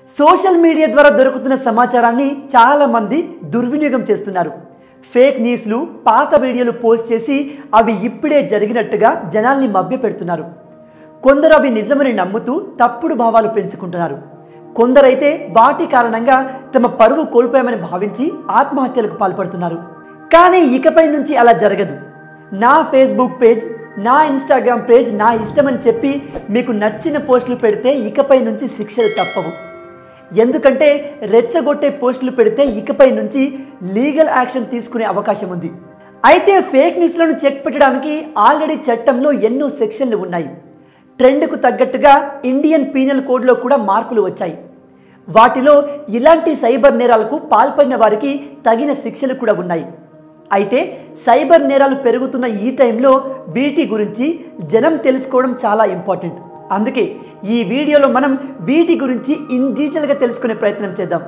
social media ద్వారా దొరుకుతున్న సమాచారాన్ని చాలామంది దుర్వినియోగం చేస్తున్నారు ఫేక్ న్యూస్లు పాత వీడియోలు పోస్ట్ చేసి అవి ఇప్పుడే జరిగినట్టుగా జనాల్ని మభ్యపెడుతున్నారు కొందరు అవి నిజమని నమ్ముతూ తప్పుడు భావాలు పెంచుకుంటున్నారు కొందరైతే వాటి కారణంగా తమ పరువు కోల్పోయామని భావించి ఆత్మహత్యలకు పాల్పడుతున్నారు కానీ ఇకపై నుంచి అలా జరగదు నా ఫేస్బుక్ పేజ్ నా ఇన్స్టాగ్రామ్ పేజ్ నా ఇష్టమని చెప్పి మీకు నచ్చిన పోస్టులు పెడితే ఇకపై నుంచి శిక్షలు తప్పవు ఎందుకంటే రెచ్చగొట్టే పోస్టులు పెడితే ఇకపై నుంచి లీగల్ యాక్షన్ తీసుకునే అవకాశం ఉంది అయితే ఫేక్ న్యూస్లను చెక్ పెట్టడానికి ఆల్రెడీ చట్టంలో ఎన్నో సెక్షన్లు ఉన్నాయి ట్రెండ్కు తగ్గట్టుగా ఇండియన్ పీనల్ కోడ్లో కూడా మార్పులు వచ్చాయి వాటిలో ఇలాంటి సైబర్ నేరాలకు పాల్పడిన వారికి తగిన శిక్షలు కూడా ఉన్నాయి అయితే సైబర్ నేరాలు పెరుగుతున్న ఈ టైంలో వీటి గురించి జనం తెలుసుకోవడం చాలా ఇంపార్టెంట్ అందుకే ఈ వీడియోలో మనం వీటి గురించి ఇన్ డీటెయిల్గా తెలుసుకునే ప్రయత్నం చేద్దాం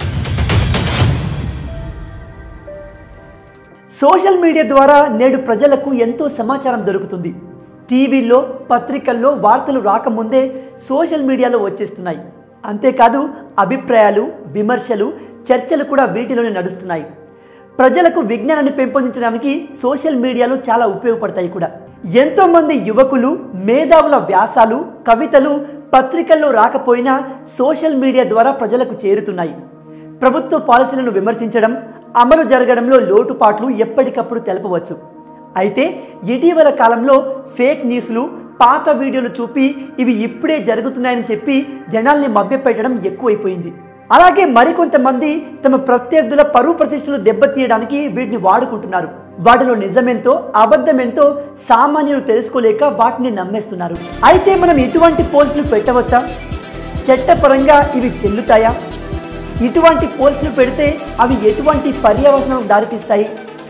సోషల్ మీడియా ద్వారా నేడు ప్రజలకు ఎంతో సమాచారం దొరుకుతుంది టీవీల్లో పత్రికల్లో వార్తలు రాకముందే సోషల్ మీడియాలో వచ్చేస్తున్నాయి అంతేకాదు అభిప్రాయాలు విమర్శలు చర్చలు కూడా వీటిలోనే నడుస్తున్నాయి ప్రజలకు విజ్ఞానాన్ని పెంపొందించడానికి సోషల్ మీడియాలో చాలా ఉపయోగపడతాయి కూడా ఎంతోమంది యువకులు మేధావుల వ్యాసాలు కవితలు పత్రికల్లో రాకపోయినా సోషల్ మీడియా ద్వారా ప్రజలకు చేరుతున్నాయి ప్రభుత్వ పాలసీలను విమర్శించడం అమలు జరగడంలో లోటుపాట్లు ఎప్పటికప్పుడు తెలపవచ్చు అయితే ఇటీవల కాలంలో ఫేక్ న్యూస్లు పాత వీడియోలు చూపి ఇవి ఇప్పుడే జరుగుతున్నాయని చెప్పి జనాల్ని మభ్యపెట్టడం ఎక్కువైపోయింది అలాగే మరికొంతమంది తమ ప్రత్యర్థుల పరువు ప్రతిష్టలు దెబ్బతీయడానికి వీటిని వాడుకుంటున్నారు వాటిలో నిజమెంతో అబద్ధమెంతో సామాన్యులు తెలుసుకోలేక వాటిని నమ్మేస్తున్నారు అయితే మనం ఇటువంటి పోస్టులు పెట్టవచ్చా చట్టపరంగా ఇవి చెల్లుతాయా ఇటువంటి పోస్టులు పెడితే అవి ఎటువంటి పర్యవసనం దారితీస్తాయి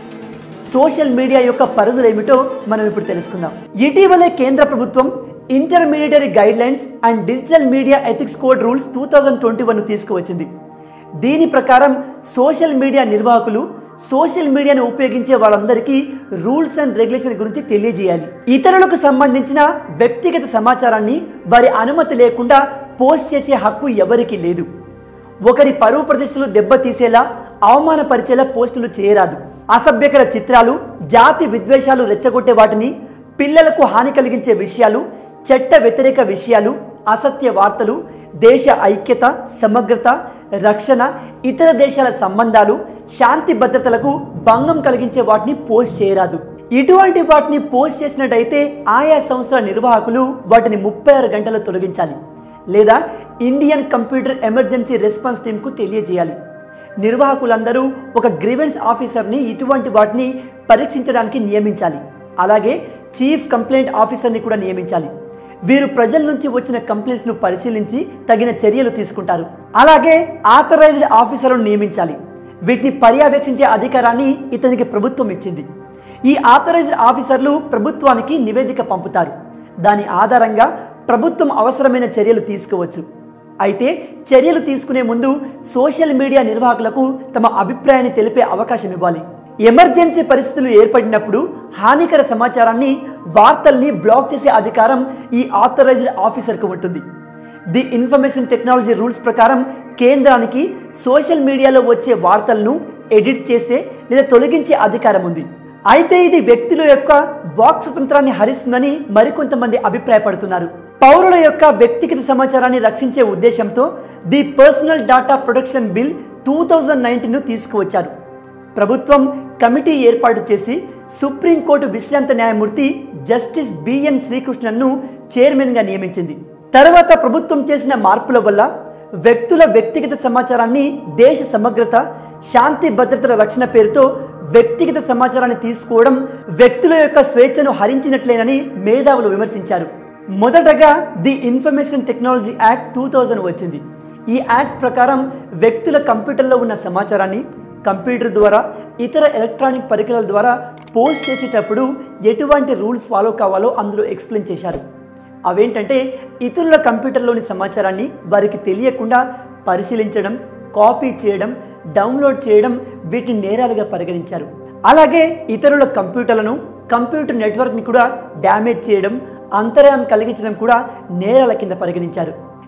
సోషల్ మీడియా యొక్క పరిధులు ఏమిటో మనం ఇప్పుడు తెలుసుకుందాం ఇటీవలే కేంద్ర ప్రభుత్వం intermediary guide lines and digital media ethics code rules two thousand twenty one తీసుకువచ్చింది దీని ప్రకారం సోషల్ మీడియా నిర్వాహకులు సోషల్ మీడియాను ఉపయోగించే వాళ్ళందరికీ రూల్స్ అండ్ రెగ్యులేషన్ గురించి తెలియజేయాలి ఇతరులకు సంబంధించిన వ్యక్తిగత సమాచారాన్ని వారి అనుమతి లేకుండా పోస్ట్ చేసే హక్కు ఎవరికీ లేదు ఒకరి పరువు ప్రతిష్టలు దెబ్బతీసేలా అవమానపరిచేలా పోస్టులు చేయరాదు అసభ్యకర చిత్రాలు జాతి విద్వేషాలు రెచ్చగొట్టే వాటిని పిల్లలకు హాని కలిగించే విషయాలు చట్ట వ్యతిరేక విషయాలు అసత్య వార్తలు దేశ ఐక్యత సమగ్రత రక్షణ ఇతర దేశాల సంబంధాలు శాంతి భద్రతలకు భంగం కలిగించే వాటిని పోస్ట్ చేయరాదు ఇటువంటి వాటిని పోస్ట్ చేసినట్టయితే ఆయా సంస్థల నిర్వాహకులు వాటిని ముప్పై ఆరు గంటలు తొలగించాలి లేదా ఇండియన్ కంప్యూటర్ ఎమర్జెన్సీ రెస్పాన్స్ టీంకు తెలియజేయాలి నిర్వాహకులందరూ ఒక గ్రీవెన్స్ ఆఫీసర్ని ఇటువంటి వాటిని పరీక్షించడానికి నియమించాలి అలాగే చీఫ్ కంప్లైంట్ ఆఫీసర్ని కూడా నియమించాలి వీరు ప్రజల నుంచి వచ్చిన కంప్లైంట్స్ను పరిశీలించి తగిన చర్యలు తీసుకుంటారు అలాగే ఆథరైజ్డ్ ఆఫీసర్లను నియమించాలి వీటిని పర్యవేక్షించే అధికారాన్ని ఇతనికి ప్రభుత్వం ఇచ్చింది ఈ ఆథరైజ్డ్ ఆఫీసర్లు ప్రభుత్వానికి నివేదిక పంపుతారు దాని ఆధారంగా ప్రభుత్వం అవసరమైన చర్యలు తీసుకోవచ్చు అయితే చర్యలు తీసుకునే ముందు సోషల్ మీడియా నిర్వాహకులకు తమ అభిప్రాయాన్ని తెలిపే అవకాశం ఇవ్వాలి ఎమర్జెన్సీ పరిస్థితులు ఏర్పడినప్పుడు హానికర సమాచారాన్ని వార్తల్ని బ్లాక్ చేసే అధికారం ఈ ఆథరైజ్డ్ ఆఫీసర్కు ఉంటుంది ది ఇన్ఫర్మేషన్ టెక్నాలజీ రూల్స్ ప్రకారం కేంద్రానికి సోషల్ మీడియాలో వచ్చే వార్తలను ఎడిట్ చేసే లేదా తొలగించే అధికారం ఉంది అయితే ఇది వ్యక్తుల యొక్క వాక్ స్వతంత్రాన్ని హరిస్తుందని మరికొంతమంది అభిప్రాయపడుతున్నారు పౌరుల యొక్క వ్యక్తిగత సమాచారాన్ని రక్షించే ఉద్దేశంతో the personal data protection bill two thousand నైన్టీన్ను తీసుకువచ్చారు ప్రభుత్వం కమిటీ ఏర్పాటు చేసి సుప్రీంకోర్టు విశ్రాంత న్యాయమూర్తి జస్టిస్ బిఎన్ శ్రీకృష్ణన్ను చైర్మన్గా నియమించింది తర్వాత ప్రభుత్వం చేసిన మార్పుల వల్ల వ్యక్తుల వ్యక్తిగత సమాచారాన్ని దేశ సమగ్రత శాంతి భద్రతల రక్షణ పేరుతో వ్యక్తిగత సమాచారాన్ని తీసుకోవడం వ్యక్తుల యొక్క స్వేచ్ఛను హరించినట్లేనని మేధావులు విమర్శించారు మొదటగా the information technology act two thousand వచ్చింది ఈ యాక్ట్ ప్రకారం వ్యక్తుల కంప్యూటర్లో ఉన్న సమాచారాన్ని కంప్యూటర్ ద్వారా ఇతర ఎలక్ట్రానిక్ పరికరాల ద్వారా పోస్ట్ చేసేటప్పుడు ఎటువంటి రూల్స్ ఫాలో కావాలో అందులో ఎక్స్ప్లెయిన్ చేశారు అవేంటంటే ఇతరుల కంప్యూటర్లోని సమాచారాన్ని వారికి తెలియకుండా పరిశీలించడం కాపీ చేయడం డౌన్లోడ్ చేయడం వీటిని నేరాలుగా పరిగణించారు అలాగే ఇతరుల కంప్యూటర్లను కంప్యూటర్ నెట్వర్క్ని కూడా డ్యామేజ్ చేయడం అంతరాయం కలిగించడం కూడా నేరాల కింద పరిగణించారు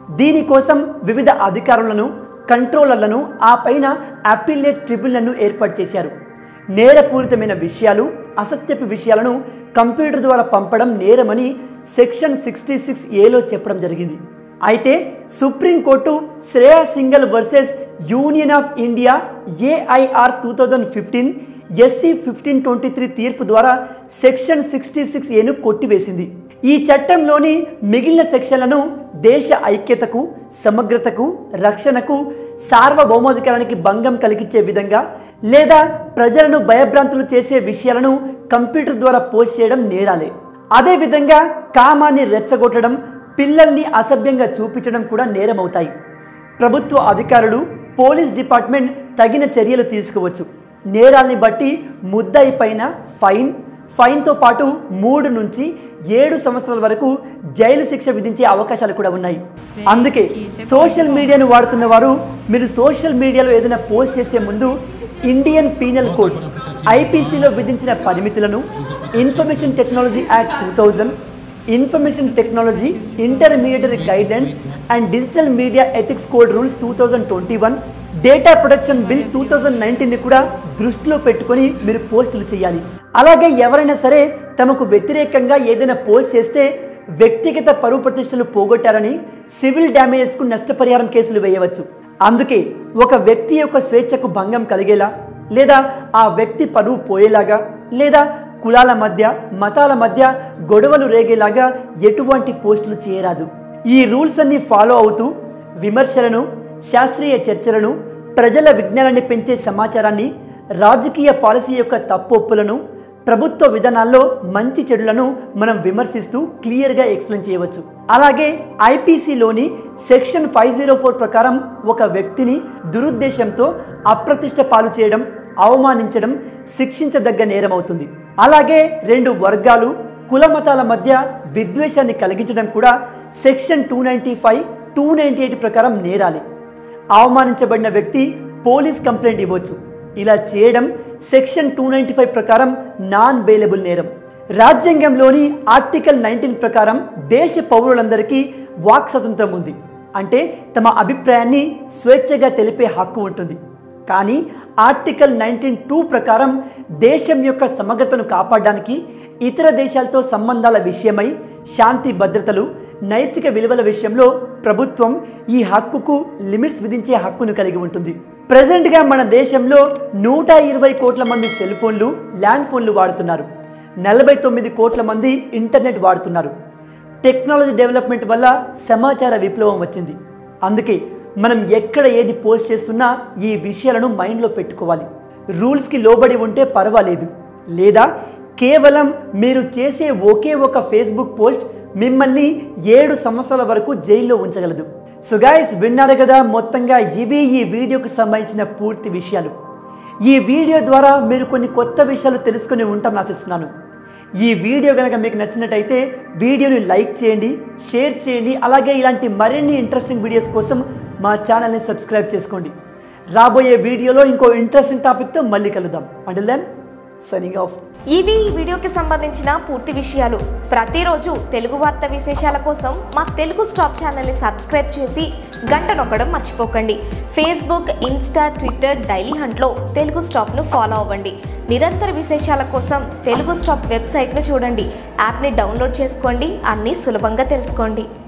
దీనికోసం వివిధ అధికారులను కంట్రోలర్లను ఆ పైన అపిలేట్ ట్రిబ్యునల్ను ఏర్పాటు చేశారు నేరపూరితమైన విషయాలు అసత్యపు విషయాలను కంప్యూటర్ ద్వారా పంపడం నేరమని సెక్షన్ సిక్స్టీ సిక్స్ ఏలో చెప్పడం జరిగింది అయితే supreme court Shreya Singhal versus union of India AIR two thousand fifteen SC fifteen twenty three తీర్పు ద్వారా సెక్షన్ సిక్స్టీ సిక్స్ ఏను కొట్టివేసింది ఈ చట్టంలోని మిగిలిన సెక్షన్లను దేశ ఐక్యతకు సమగ్రతకు రక్షణకు సార్వభౌమాధికారానికి భంగం కలిగించే విధంగా లేదా ప్రజలను భయభ్రాంతులు చేసే విషయాలను కంప్యూటర్ ద్వారా పోస్ట్ చేయడం నేరాలే అదేవిధంగా కామాన్ని రెచ్చగొట్టడం పిల్లల్ని అసభ్యంగా చూపించడం కూడా నేరమవుతాయి ప్రభుత్వ అధికారులు పోలీస్ డిపార్ట్మెంట్ తగిన చర్యలు తీసుకోవచ్చు నేరాల్ని బట్టి ముద్దాయి పైన ఫైన్ ఫైన్తో పాటు మూడు నుంచి ఏడు సంవత్సరాల వరకు జైలు శిక్ష విధించే అవకాశాలు కూడా ఉన్నాయి అందుకే సోషల్ మీడియాను వాడుతున్న వారు మీరు సోషల్ మీడియాలో ఏదైనా పోస్ట్ చేసే ముందు ఇండియన్ పీనల్ కోడ్ ఐపీసీలో విధించిన పరిమితులను information technology act two thousand information technology intermediary guidelines and digital media ethics code rules two thousand twenty one data protection bill two thousand నైన్టీన్ని కూడా దృష్టిలో పెట్టుకొని మీరు పోస్టులు చేయాలి అలాగే ఎవరైనా సరే తమకు వ్యతిరేకంగా ఏదైనా పోస్ట్ చేస్తే వ్యక్తిగత పరువు ప్రతిష్టలు పోగొట్టారని సివిల్ డ్యామేజెస్కు నష్టపరిహారం కేసులు వేయవచ్చు అందుకే ఒక వ్యక్తి యొక్క స్వేచ్ఛకు భంగం కలిగేలా లేదా ఆ వ్యక్తి పరువు పోయేలాగా లేదా కులాల మధ్య మతాల మధ్య గొడవలు రేగేలాగా ఎటువంటి పోస్టులు చేయరాదు ఈ రూల్స్ అన్ని ఫాలో అవుతూ విమర్శలను శాస్త్రీయ చర్చలను ప్రజల విజ్ఞానాన్ని పెంచే సమాచారాన్ని రాజకీయ పాలసీ యొక్క తప్పొప్పులను ప్రభుత్వ విధానాల్లో మంచి చెడులను మనం విమర్శిస్తూ క్లియర్గా ఎక్స్ప్లెయిన్ చేయవచ్చు అలాగే ఐపీసీలోని సెక్షన్ ఫైవ్ జీరో ఫోర్ ప్రకారం ఒక వ్యక్తిని దురుద్దేశంతో అప్రతిష్ట పాలు చేయడం అవమానించడం శిక్షించదగ్గ నేరం అవుతుంది అలాగే రెండు వర్గాలు కుల మతాల మధ్య విద్వేషాన్ని కలిగించడం కూడా section two ninety five two ninety eight ప్రకారం నేరాలి అవమానించబడిన వ్యక్తి పోలీస్ కంప్లైంట్ ఇవ్వచ్చు ఇలా చేయడం సెక్షన్ టూ నైంటీ ఫైవ్ ప్రకారం నాన్ బెయిలబుల్ నేరం రాజ్యాంగంలోని ఆర్టికల్ నైన్టీన్ ప్రకారం దేశ పౌరులందరికీ వాక్ స్వతంత్రం ఉంది అంటే తమ అభిప్రాయాన్ని స్వేచ్ఛగా తెలిపే హక్కు ఉంటుంది కానీ ఆర్టికల్ నైన్టీన్ టూ ప్రకారం దేశం యొక్క సమగ్రతను కాపాడడానికి ఇతర దేశాలతో సంబంధాల విషయమై శాంతి భద్రతలు నైతిక విలువల విషయంలో ప్రభుత్వం ఈ హక్కుకు లిమిట్స్ విధించే హక్కును కలిగి ఉంటుంది ప్రజెంట్గా మన దేశంలో నూట ఇరవై కోట్ల మంది సెల్ ఫోన్లు ల్యాండ్ ఫోన్లు వాడుతున్నారు నలభై తొమ్మిది కోట్ల మంది ఇంటర్నెట్ వాడుతున్నారు టెక్నాలజీ డెవలప్మెంట్ వల్ల సమాచార విప్లవం వచ్చింది అందుకే మనం ఎక్కడ ఏది పోస్ట్ చేస్తున్నా ఈ విషయాలను మైండ్లో పెట్టుకోవాలి రూల్స్కి లోబడి ఉంటే పర్వాలేదు లేదా కేవలం మీరు చేసే ఒకే ఒక ఫేస్బుక్ పోస్ట్ మిమ్మల్ని ఏడు సంవత్సరాల వరకు జైల్లో ఉంచగలదు సో గాయస్ విన్నారు కదా మొత్తంగా ఇవి ఈ వీడియోకి సంబంధించిన పూర్తి విషయాలు ఈ వీడియో ద్వారా మీరు కొన్ని కొత్త విషయాలు తెలుసుకుని ఉంటాం ఆశిస్తున్నాను ఈ వీడియో కనుక మీకు నచ్చినట్టయితే వీడియోని లైక్ చేయండి షేర్ చేయండి అలాగే ఇలాంటి మరిన్ని ఇంట్రెస్టింగ్ వీడియోస్ కోసం మా ఛానల్ని సబ్స్క్రైబ్ చేసుకోండి రాబోయే వీడియోలో ఇంకో ఇంట్రెస్టింగ్ టాపిక్తో మళ్ళీ కలుద్దాం అంటిల్ దెన్ సైనింగ్ ఆఫ్ ఇవి ఈ వీడియోకి సంబంధించిన పూర్తి విషయాలు ప్రతిరోజు తెలుగు వార్త విశేషాల కోసం మా తెలుగు స్టాప్ ఛానల్ని సబ్స్క్రైబ్ చేసి గంట నొక్కడం మర్చిపోకండి ఫేస్బుక్ ఇన్స్టా ట్విట్టర్ డైలీ హంట్లో తెలుగు స్టాప్ను ఫాలో అవ్వండి నిరంతర విశేషాల కోసం తెలుగు స్టాప్ వెబ్సైట్ను చూడండి యాప్ని డౌన్లోడ్ చేసుకోండి అన్నీ సులభంగా తెలుసుకోండి